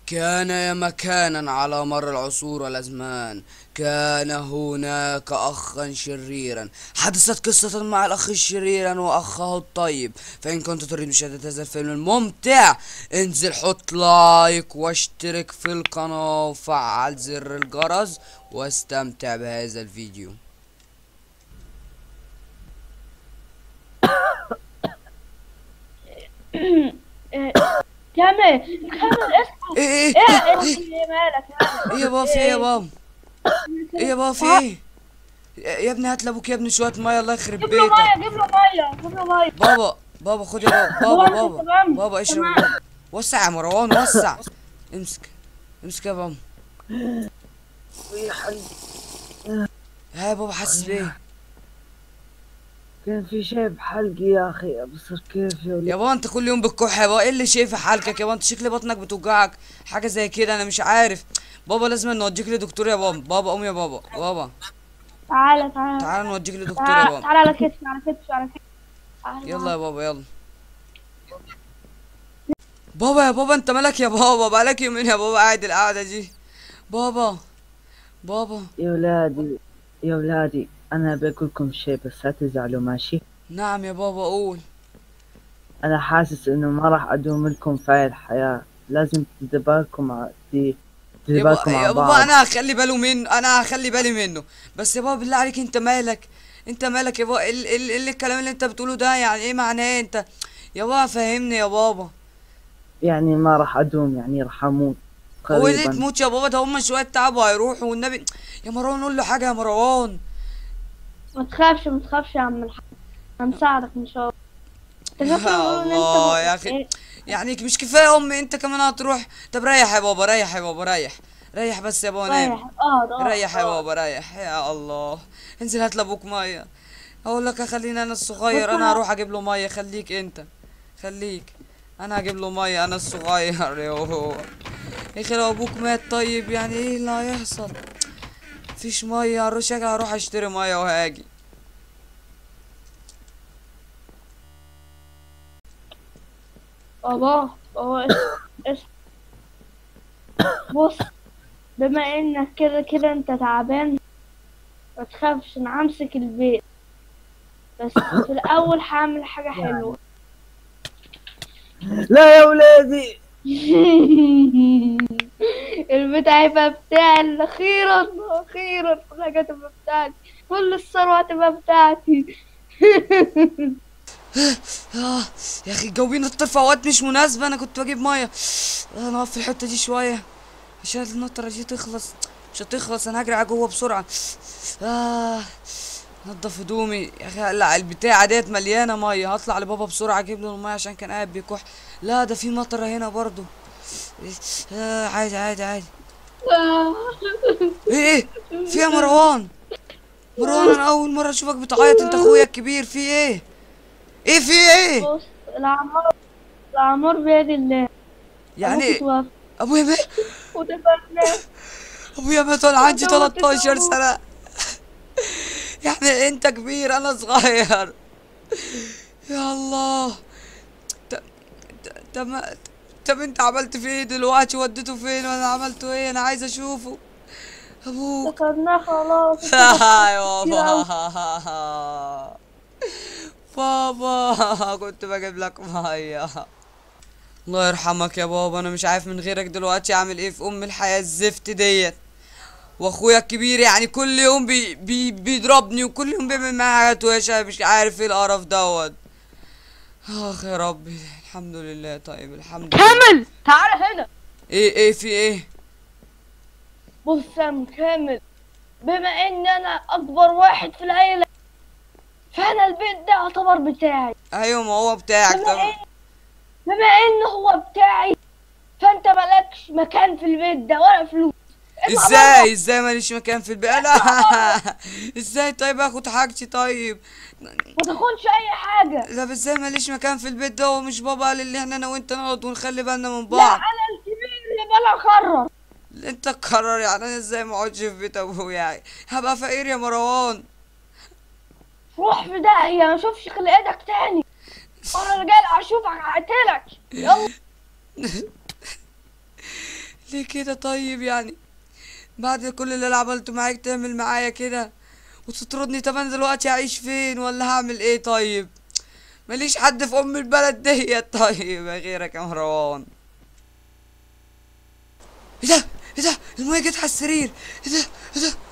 كان يا مكانا على مر العصور والأزمان كان هناك أخا شريرا حدثت قصة مع الأخ الشرير وأخه الطيب فإن كنت تريد مشاهدة هذا الفيلم الممتع انزل حط لايك واشترك في القناة وفعل زر الجرس واستمتع بهذا الفيديو كمل كمل اصحى ايه ايه ايه ايه ايه مالك مالك ايه يا بابا في ايه يا بابا ايه يا بابا في ايه يا ابني هات لابوك يا ابني شوية مية الله يخرب جيب له بيتك ميه جيب له ميه جيب له ميه بابا بابا خد يا بابا هو بابا أنت بابا تمام؟ بابا اشرب تمام. بابا. وسع يا مروان وسع امسك امسك يا بابا ها يا بابا حاسس بايه كان في شيء بحلقي يا اخي ابصر كيف يا ولد يا بابا انت كل يوم بتكح يا بابا ايه اللي شايف حالك يا بابا انت شكل بطنك بتوجعك حاجه زي كده انا مش عارف بابا لازم نوديك لدكتور يا بابا بابا قوم يا بابا بابا تعالى تعالى تعال نوديك لدكتور يا تعالى بابا تعالى على كتفي على كتفي على كتفي تعالى. يلا يا بابا يلا بابا يا بابا انت مالك يا بابا بقالك يومين يا بابا قاعد القعده دي بابا بابا يا ولادي يا ولادي انا بقول لكم شيء بس لا تزعلوا ماشي نعم يا بابا قول انا حاسس انه ما راح ادوم لكم في هاي الحياة لازم تدبركم مع دي يا تدبركم بابا, مع يا بابا بعض انا هخلي باله منه انا هخلي بالي منه بس يا بابا بالله عليك انت مالك انت مالك يا بابا ايه ال- ال- ال- الكلام اللي انت بتقوله ده يعني ايه معناه انت يا بابا فهمني يا بابا يعني ما راح ادوم يعني راح اموت هو ليه قريبا تموت يا بابا ده هم شويه تعب وهيروحوا والنبي يا مروان قول له حاجه يا مروان ما تخافش ما تخافش يا عم الحاج هنساعدك ان شاء الله أنت يا فاكر إن أنت الله م- يا أخي. إيه؟ يعني مش كفايه امي انت كمان هتروح طب ريح يا بابا ريح يا بابا ريح ريح بس يا بابا نام رايح اه ريح يا آه. بابا ريح يا الله انزل هات لابوك ميه اقول لك خليني انا الصغير بص انا أنا- هروح اجيب له ميه خليك انت خليك انا هجيب له ميه انا الصغير يوه يا اخي لو ابوك مات طيب يعني ايه اللي هيحصل مفيش ميه هروح هروح اشتري ميه وهاجي بابا بابا ايش ايش بص بما انك كده كده انت تعبان ما تخافش انا همسك البيت بس في الاول هعمل حاجة حلوة لا يا ولادي البيت هيبقى بتاعي اخيرا اخيرا حاجة تبقى بتاعتي كل الثروة هتبقى بتاعتي آه يا اخي الجو بينطر في اوقات مش مناسبة انا كنت بجيب مية آه، انا اقف في الحتة دي شوية عشان النطرة دي تخلص مش هتخلص انا هجري على جوه بسرعة آه نضف هدومي يا اخي لا البتاعة ديت مليانة مية هطلع لبابا بسرعة اجيب له المية عشان كان قاعد بيكح لا ده في مطرة هنا برضو آه عادي عادي عادي ايه ايه في إيه يا مروان مروان انا اول مرة اشوفك بتعيط انت اخويا الكبير في ايه ايه في ايه بص الأعمار الأعمار بيد الله يعني أبوك توفى ابويا مات وتبنى ابويا مات وانا عندي أنت موتت 13 أبوك. سنة يعني انت كبير انا صغير يا الله ط- ط- طب ما- طب انت عملت في ايه دلوقتي وديته فين وانا عملته ايه انا عايز اشوفه ابوك فقدناه خلاص يا كتير أوي. بابا بابا كنت بجيب لك ميه الله يرحمك يا بابا انا مش عارف من غيرك دلوقتي اعمل ايه في ام الحياه الزفت ديت واخويا الكبير يعني كل يوم بي بي بيضربني وكل يوم بيعمل معايا حاجات وحشه مش عارف ايه القرف دوت اخ يا ربي الحمد لله طيب الحمد لله كامل تعال هنا ايه ايه في ايه بص يا مكامل بما ان انا اكبر واحد في العيلة فانا البيت ده يعتبر بتاعي ايوه ما هو بتاعك بما طب ان بما ان هو بتاعي فانت مالكش مكان في البيت ده ولا فلوس اطلع ازاي ازاي ماليش مكان في البيت لا ازاي طيب اخد حاجتي طيب بره. ما تاخدش اي حاجة لا ازاي ماليش مكان في البيت ده ومش بابا قال اللي احنا انا وانت نقعد ونخلي بالنا من لا بعض انا الكبير اللي بلا قرر انت تقرر يعني انا ازاي ما اقعدش في بيت ابويا يعني هبقى فقير يا مروان روح في داهية ما اشوفش خلقتك تاني انا رجال اشوفك هقتلك يلا ليه كده طيب يعني بعد كل اللي انا عملته معاك تعمل معايا كده وتطردني طب انا دلوقتي هعيش فين ولا هعمل ايه طيب ماليش حد في ام البلد ديت طيب غيرك يا مروان ايه ده ايه ده الميه جت على السرير ايه ده ايه ده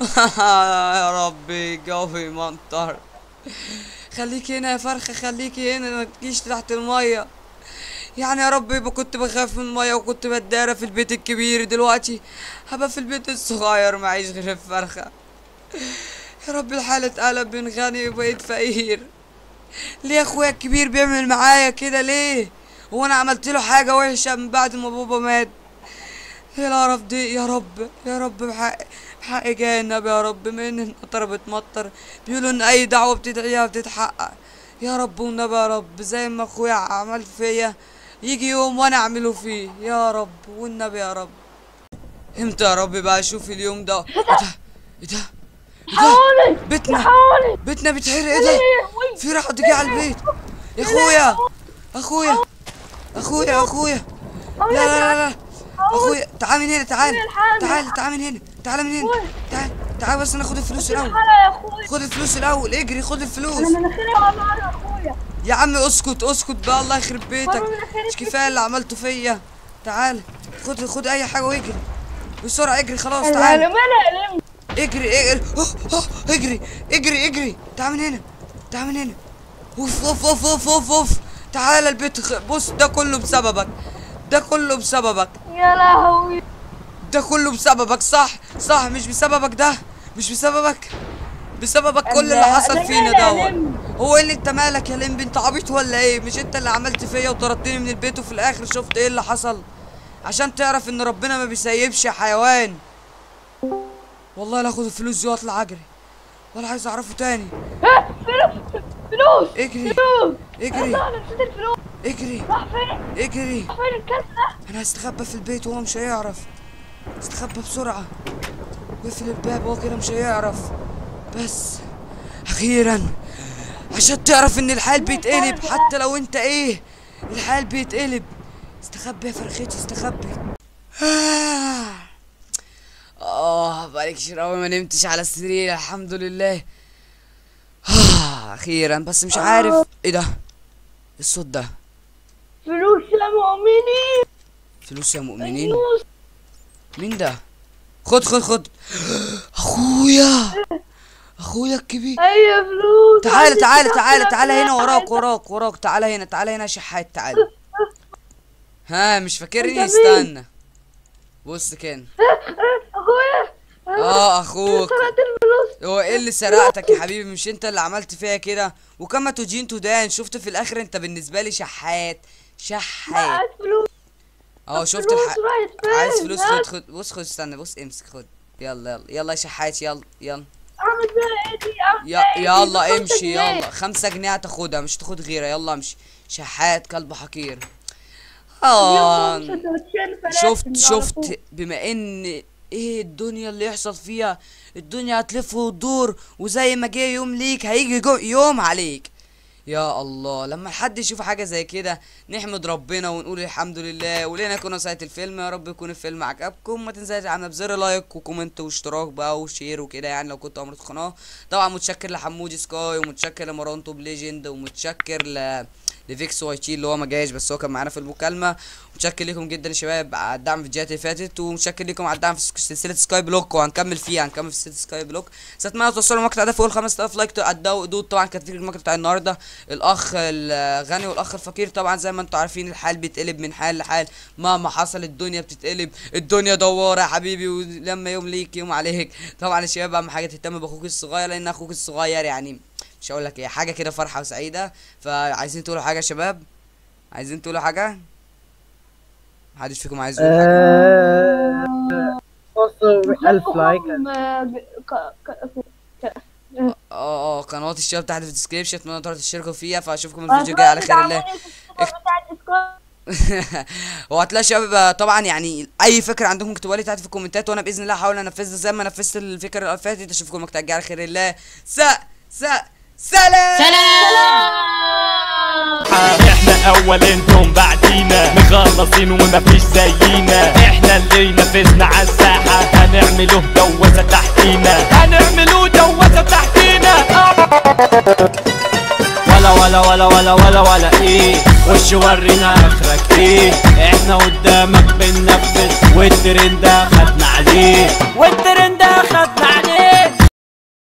يا ربي الجو بيمطر خليكي هنا يا فرخة خليكي هنا ما تجيش تحت المية يعني يا رب يبقى كنت بخاف من المية وكنت بتدارى في البيت الكبير دلوقتي هبقى في البيت الصغير معيش غير الفرخة يا رب الحال اتقلب من غني وبقيت فقير ليه اخويا الكبير بيعمل معايا كده ليه هو انا عملت له حاجة وحشة من بعد ما بابا مات ايه القرف دي يا رب يا رب بحق بحق جاي النبي يا رب من ان المطر بتمطر بيقولوا ان اي دعوة بتدعيها بتتحقق يا رب والنبي يا رب زي ما اخويا عمل فيا يجي يوم وانا اعمله فيه يا رب والنبي يا رب امتى يا رب بقى اشوف اليوم ده ايه ده ايه ده ايه ده حاولي بيتنا حاولي بيتنا بيتحرق ايه ده في راح جه على البيت يا اخويا اخويا اخويا اخويا لا لا لا لا اخويا تعال من هنا تعال تعال تعال من هنا تعال من هنا تعال تعال بس ناخد الفلوس الاول حالة يا اخويا خد الفلوس الاول اجري خد الفلوس انا مناخيري والله يا اخويا يا عم اسكت اسكت بقى الله يخرب بيتك والله مناخيري مش كفايه اللي عملته فيا تعال خد خد اي حاجه واجري بسرعه اجري خلاص انا تعال مالي الم اجري اجري أوه، أوه، اجري اجري اجري تعال من هنا تعال من هنا اوف اوف اوف اوف اوف اوف تعال البيت خ- بص ده كله بسببك ده كله بسببك يا لهوي ده كله بسببك صح صح مش بسببك ده مش بسببك بسببك كل اللي أنا- حصل أنا فينا مالي يا دوت لمبي؟ هو ايه اللي انت مالك يا لمبي انت عبيط ولا ايه مش انت اللي عملت فيا وطردتني من البيت وفي الاخر شفت ايه اللي حصل عشان تعرف ان ربنا ما بيسيبش يا حيوان والله لا اخد الفلوس دي واطلع اجري ولا عايز اعرفه تاني ها فلوس فلوس اجري فلوس اجري الله انا نسيت الفلوس اجري راح فين اجري راح فين الكلب ده انا هستخبى في البيت وهو مش هيعرف استخبى بسرعة واقفل الباب وهو كده مش هيعرف بس اخيرا عشان تعرف ان الحال بيتقلب حتى لو انت ايه الحال بيتقلب استخبى يا فرختي استخبي آه. اه بقالك كتير قوي ما نمتش على السرير الحمد لله آه اخيرا بس مش عارف ايه ده إيه الصوت ده فلوس يا مؤمنين فلوس يا مؤمنين فلوس مين ده خد خد خد اخويا اخويا الكبير اي فلوس تعالى عندي تعالى فلوس تعالى يا تعالى هنا فلوس. وراك وراك وراك تعالى هنا تعالى هنا يا شحات تعالى ها مش فاكرني أنت مين؟ استنى بص كده اخويا اه اخوك سرقت الفلوس هو ايه اللي سرقتك يا حبيبي مش انت اللي عملت فيها كده وكما تدين تدان شفت في الاخر انت بالنسبه لي شحات شحات عايز فلوس اه شفت فلوس الح... راحت فين عايز فلوس ها؟ خد خد بص خد استنى بص امسك خد يلا يلا يلا يا شحات يلا يلا اعمل بيها ايه دي اعمل يا بيها إيه دي؟ يلا بخمسة امشي جنيه. يلا خمسة جنيه هتاخدها مش تاخد غيرها يلا امشي شحات كلب حقير اه اليوم سندوتشين فلافل شفت على شفت طول. بما ان ايه الدنيا اللي يحصل فيها الدنيا هتلف وتدور وزي ما جه يوم ليك هيجي جو يوم عليك يا الله لما حد يشوف حاجة زي كده نحمد ربنا ونقول الحمد لله ولينا يكون ساعة الفيلم يا رب يكون الفيلم عجبكم ما تنساش تعملوا بزر لايك وكومنت واشتراك بقى وشير وكده يعني لو كنتوا عملتوا القناة طبعا متشكر لحمودي سكاي ومتشكر لمروان توب ليجند ومتشكر ل لفيكس واي تي اللي هو ما جاش بس هو كان معانا في المكالمه متشكر لكم جدا يا شباب على الدعم في الفيديوهات اللي فاتت ومتشكر لكم على الدعم في سك- سلسله سكاي بلوك وهنكمل فيها هنكمل في سلسله سكاي بلوك ستمنى توصلوا المقطع ده فوق ال 5000 لايك تقدوا قدود طبعا كانت في المقطع بتاع النهارده الاخ الغني والاخ الفقير طبعا زي ما انتم عارفين الحال بيتقلب من حال لحال مهما حصل الدنيا بتتقلب الدنيا دواره يا حبيبي ولما يوم ليك يوم عليك طبعا يا شباب اهم حاجه تهتم باخوك الصغير لان اخوك الصغير يعني مش هقول لك ايه حاجه كده فرحه وسعيده فعايزين تقولوا حاجه يا شباب عايزين تقولوا حاجه محدش فيكم عايز يقول حاجه آه، وصلوا ألف لايك ما ب- ك- ك- اه اه قنوات الشباب تحت في الديسكريبشن اتمنى تروحوا تشتركوا فيها فاشوفكم الفيديو الجاي على خير الله تعملوا في الصفحة بتاعت الديسكورد. وهتلاقي شباب طبعا يعني اي فكره عندكم اكتبوها لي تحت في الكومنتات وانا باذن الله هحاول انفذها زي ما نفذت الفكره اللي فاتت اشوفكم المقطع الجاي على خير الله س س سلام احنا اول انتم بعدينا مخلصين ومفيش زينا احنا ولا اللي ينافسنا على الساحة هنعمله دوسة تحتينا هنعمله دوسة تحتينا ولا ولا ولا ولا ولا ولا ايه وش ورينا اخرك ايه احنا قدامك بننفذ والترند ده خدنا عليه والترند ده خدنا